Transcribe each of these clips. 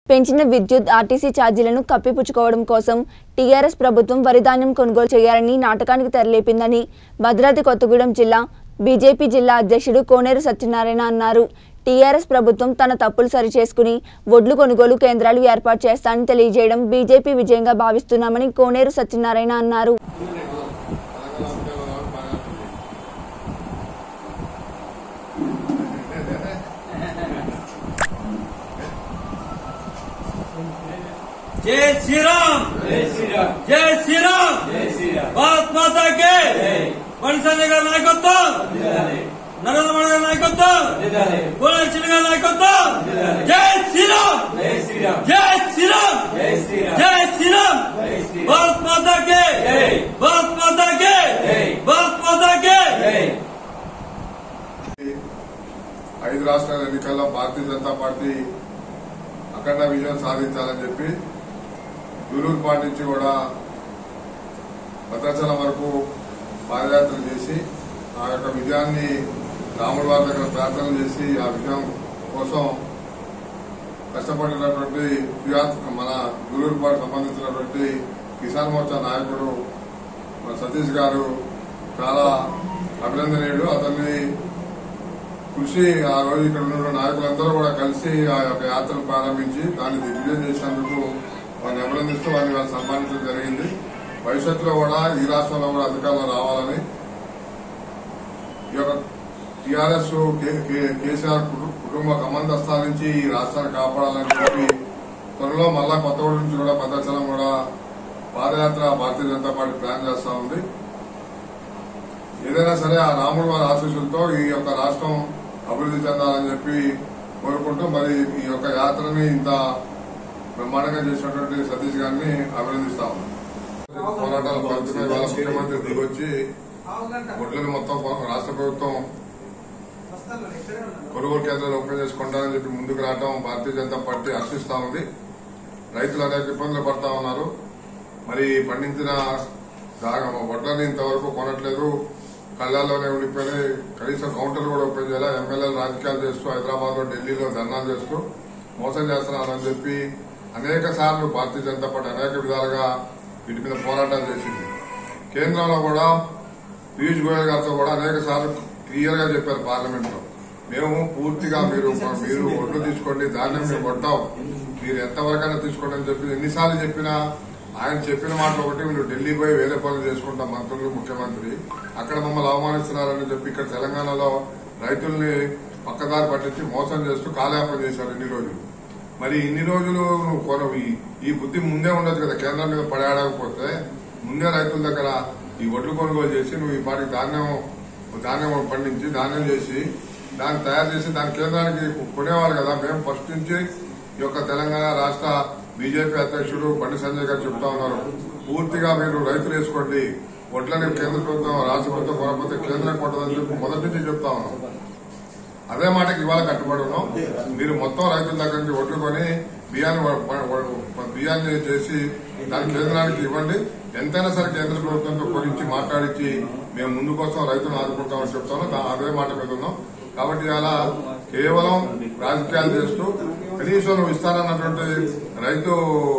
పెంచిన విద్యుత్ ఆర్టీసీ ఛార్జీలను కప్పిపుచ్చుకోవడం కోసం టీఆర్ఎస్ ప్రభుత్వం వరిధాన్యం కొనుగోలు చేయాలని నాటకానికి తెరలేపిందని భద్రాద్రి కొత్తగూడెం జిల్లా బీజేపీ జిల్లా అధ్యక్షుడు కోనేరు సత్యనారాయణ అన్నారు టీఆర్ఎస్ ప్రభుత్వం తన తప్పులు సరిచేసుకుని వడ్లు కొనుగోలు కేంద్రాలు ఏర్పాటు చేస్తానని తెలియజేయడం బీజేపీ విజయంగా భావిస్తున్నామని కోనేరు సత్యనారాయణ అన్నారు జై శ్రీరామ్ జై శ్రీరామ్ జై శ్రీరామ్ జై శ్రీరామ్ భారత్ మాతాకి బండి సంజయ్ గారి నాయకత్వం జిల్లాలే నరేంద్ర మోడీ గారి నాయకత్వం జిల్లాలే కోనేరు చిన్న గారి నాయకత్వం జై శ్రీరామ్ జై శ్రీరామ్ జై శ్రీరామ్ జై శ్రీరామ్ జై శ్రీరామ్ జై శ్రీరామ్ భారత్ మాతాకి జై. భారత్ మాతాకి జై. భారత్ మాతాకి జై ఐదు రాష్ట్రాల ఎన్నికల్లో భారతీయ జనతా పార్టీ అఖండ విజయం సాధించాలని చెప్పి జూలూరు పార్టీ నుంచి కూడా భద్రాచలం వరకు పాదయాత్ర చేసి ఆ యొక్క విజయాన్ని రాముడి వారి దగ్గర ప్రార్థన చేసి ఆ విజయం కోసం కష్టపడినటువంటి ఫిర్యాద్ మన జూలూరు పార్టీ సంబంధించినటువంటి కిసాన్ మోర్చా నాయకుడు మన సతీష్ గారు చాలా అభినందనీయుడు అతన్ని కృషి ఆ రోజు ఇక్కడ ఉన్న నాయకులందరూ కూడా కలిసి ఆ యొక్క యాత్రను ప్రారంభించి దాన్ని దిగ్విజయం చేసినందుకు వారిని అభినందిస్తూ వారిని వాళ్ళు సన్మానించడం జరిగింది భవిష్యత్తులో కూడా ఈ రాష్ట్రంలో కూడా అధికారులు రావాలని ఈ యొక్క టీఆర్ఎస్ కేసీఆర్ కుటు- కుటుంబ కమందస్థాల నుంచి ఈ రాష్ట్రాన్ని కాపాడాలని చెప్పి త్వరలో మళ్ళా కొత్తగూడెం నుంచి కూడా భద్రాచలం కూడా పాదయాత్ర భారతీయ జనతా పార్టీ ప్లాన్ చేస్తా ఉంది ఏదైనా సరే ఆ రాముడు వారి ఆశీస్సులతో ఈ యొక్క రాష్ట్రం అభివృద్ధి చెందాలని చెప్పి కోరుకుంటూ మరి ఈ యొక్క యాత్రని ఇంత బ్రహ్మాండంగా చేసినటువంటి సతీష్ గారిని అభినందిస్తా ఉన్నాం పోరాటాల ఫలితమే వాళ్ళ ముఖ్యమంత్రి దిగొచ్చి ఒడ్లను మొత్తం రాష్ట్ర ప్రభుత్వం కొనుగోలు కేంద్రాలు ఓపెన్ చేసుకుంటారని చెప్పి ముందుకు రావడం భారతీయ జనతా పార్టీ హర్షిస్తా ఉంది రైతులు అనేక ఇబ్బందులు పడతా ఉన్నారు మరి పండించిన దాగ- వడ్లని ఇంతవరకు కొనట్లేదు కళ్ళల్లోనే ఉండిపోయినాయి కనీసం కౌంటర్లు కూడా ఓపెన్ చేయాలి ఎమ్మెల్యేలు రాజకీయాలు చేస్తూ హైదరాబాద్ లో ఢిల్లీలో ధర్నాలు చేస్తూ మోసం చేస్తున్నారని చెప్పి అనేక సార్లు భారతీయ జనతా పార్టీ అనేక విధాలుగా వీటి మీద పోరాటాలు చేసింది కేంద్రంలో కూడా పీయూష్ గోయల్ గారితో కూడా అనేక సార్లు క్లియర్ గా చెప్పారు పార్లమెంట్ లో మేము పూర్తిగా మీరు మీరు ఒడ్లు తీసుకోండి ధాన్యం మేము కొట్టాం మీరు ఎంతవరకైనా తీసుకోండి అని చెప్పి ఎన్నిసార్లు చెప్పినా ఆయన చెప్పిన మాట ఒకటి మీరు ఢిల్లీ పోయి వేరే పనులు చేసుకుంటాం మంత్రులు ముఖ్యమంత్రి అక్కడ మమ్మల్ని అవమానిస్తున్నారని చెప్పి ఇక్కడ తెలంగాణలో రైతుల్ని పక్కదారి పట్టించి మోసం చేస్తూ కాలయాపన చేశారు ఇన్ని రోజులు మరి ఇన్ని రోజులు నువ్వు కొన ఈ- ఈ బుద్ధి ముందే ఉండదు కదా కేంద్రం మీద పడేయకపోతే ముందే రైతుల దగ్గర ఈ ఒడ్లు కొనుగోలు చేసి నువ్వు ఈ పాటికి ధాన్యం ధాన్యం పండించి ధాన్యం చేసి దాన్ని తయారు చేసి దాని కేంద్రానికి కొనేవాళ్ళు కదా మేము ఫస్ట్ నుంచి ఈ యొక్క తెలంగాణ రాష్ట్ర బీజేపీ అధ్యక్షుడు బండి సంజయ్ గారు చెప్తా ఉన్నారు పూర్తిగా మీరు రైతులు వేసుకోండి వడ్లని కేంద్ర ప్రభుత్వం రాష్ట్ర ప్రభుత్వం కొనకపోతే కేంద్రం కొట్టదని చెప్పి మొదటి నుంచి చెప్తా ఉన్నాం అదే మాటకి ఇవాళ కట్టుబడి ఉన్నాం మీరు మొత్తం రైతుల దగ్గర నుంచి ఒడ్లు కొని బియ్యాన్ని వ- వ- వ- బియ్యాన్ని చేసి దాని కేంద్రానికి ఇవ్వండి ఎంతైనా సరే కేంద్ర ప్రభుత్వంతో కొనిచ్చి మాట్లాడించి మేము ముందు కోసం రైతులను ఆదుకుంటామని చెప్తాను దా- అదే మాట మీద ఉన్నాం కాబట్టి అలా కేవలం రాజకీయాలు చేస్తూ కనీసం నువ్వు ఇస్తానన్నటువంటి రైతు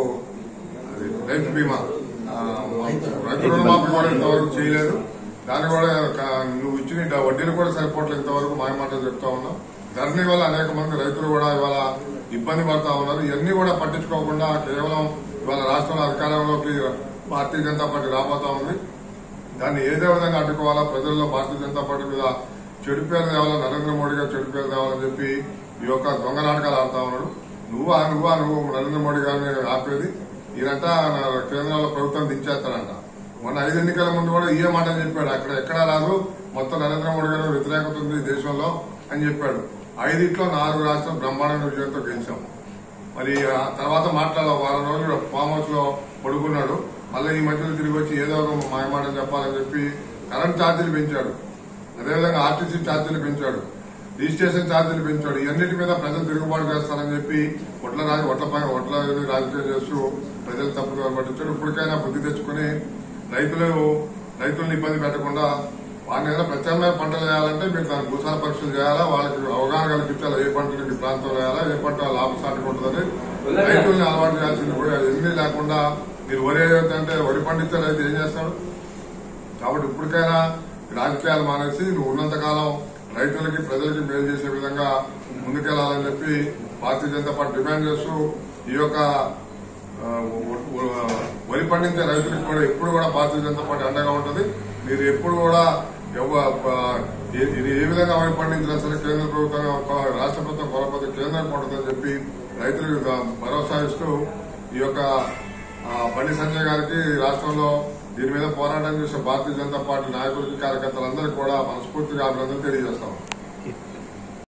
అది రైతు బీమా ఆ, రైతు రుణమాఫీ కూడా ఇంతవరకు చేయలేదు దాన్ని కూడా క- నువ్వు ఇచ్చిన డ- వడ్డీలు కూడా సరిపోవట్లేదు ఇంతవరకు మాయ మాటలు చెప్తా ఉన్నాం ధరణి వల్ల అనేక మంది రైతులు కూడా ఇవాళ ఇబ్బంది పడతా ఉన్నారు ఇవన్నీ కూడా పట్టించుకోకుండా కేవలం ఇవాళ రాష్ట్రంలో అధికారంలోకి భారతీయ జనతా పార్టీ రాబోతా ఉంది దాన్ని ఏదే విధంగా అడ్డుకోవాలా ప్రజల్లో భారతీయ జనతా పార్టీ మీద చెడు పేరు తేవాలా నరేంద్ర మోడీ గారు చెడు పేరు తేవాలని చెప్పి ఈ యొక్క దొంగ నాటకాలు ఆడుతా ఉన్నాడు నువ్వా నువ్వా నువ్వు నరేంద్ర మోడీ గారిని ఆపేది ఈయనంట నా కేంద్రంలో ప్రభుత్వం దించేస్తాడంట మొన్న ఐదు ఎన్నికల ముందు కూడా ఇదే మాట చెప్పాడు అక్కడ ఎక్కడా రాదు మొత్తం నరేంద్ర మోడీ గారి వ్యతిరేకత ఉంది ఈ దేశంలో అని చెప్పాడు ఐదింట్లో నాలుగు రాష్ట్రం బ్రహ్మాండ విజయంతో గెలిచాం మరి ఆ తర్వాత మాట్లాడాల వారం రోజులు ఫామ్ హౌస్ లో పడుకున్నాడు మళ్ళీ ఈ మధ్యలో తిరిగి వచ్చి ఏదో ఒక మాయమాట చెప్పాలని చెప్పి కరెంట్ ఛార్జీలు పెంచాడు అదేవిధంగా ఆర్టీసీ ఛార్జీలు పెంచాడు రిజిస్ట్రేషన్ ఛార్జీలు పెంచాడు ఇవన్నిటి మీద ప్రజలు తిరుగుబాటు చేస్తారని చెప్పి ఒట్ల రాజు ఒట్ల పై ఒట్ల రాజకీయం చేస్తూ ప్రజలు తప్పుగా పట్టించాడు ఇప్పటికైనా బుద్ధి తెచ్చుకుని రైతులు రైతులను ఇబ్బంది పెట్టకుండా వారిని ఏదైనా ప్రత్యామ్నాయ పంటలు వేయాలంటే మీరు దాని భూసార పరీక్షలు చేయాలా వాళ్ళకి అవగాహన కల్పించాలా ఏ పంటలకు ఈ ప్రాంతంలో వేయాలా ఏ పంట లాభసాటిగా ఉంటుందని రైతుల్ని అలవాటు చేయాల్సింది కూడా ఎన్ని లేకుండా మీరు వరి అంటే వరి పండించే రైతు ఏం చేస్తాడు కాబట్టి ఇప్పటికైనా రాజకీయాలు మానేసి నువ్వు ఉన్నంతకాలం రైతులకి ప్రజలకి మేలు చేసే విధంగా ముందుకెళ్లాలని చెప్పి భారతీయ జనతా పార్టీ డిమాండ్ చేస్తూ ఈ యొక్క ఆ, వ- వ- వరి పండించే రైతులకు కూడా ఎప్పుడు కూడా భారతీయ జనతా పార్టీ అండగా ఉంటుంది మీరు ఎప్పుడు కూడా ఎవ- ఆ, ఏ- ఇది ఏ విధంగా వరి పండించినా సరే కేంద్ర ప్రభుత్వం ఒక రాష్ట్ర ప్రభుత్వం కొరపోతే కేంద్రం ఉంటుందని చెప్పి రైతులకు భరోసా ఇస్తూ ఈ యొక్క ఆ, బండి సంజయ్ గారికి రాష్ట్రంలో దీని మీద పోరాటం చేసే భారతీయ జనతా పార్టీ నాయకులకి కార్యకర్తలందరికీ కూడా మనస్ఫూర్తిగా అభినందనలు తెలియజేస్తాం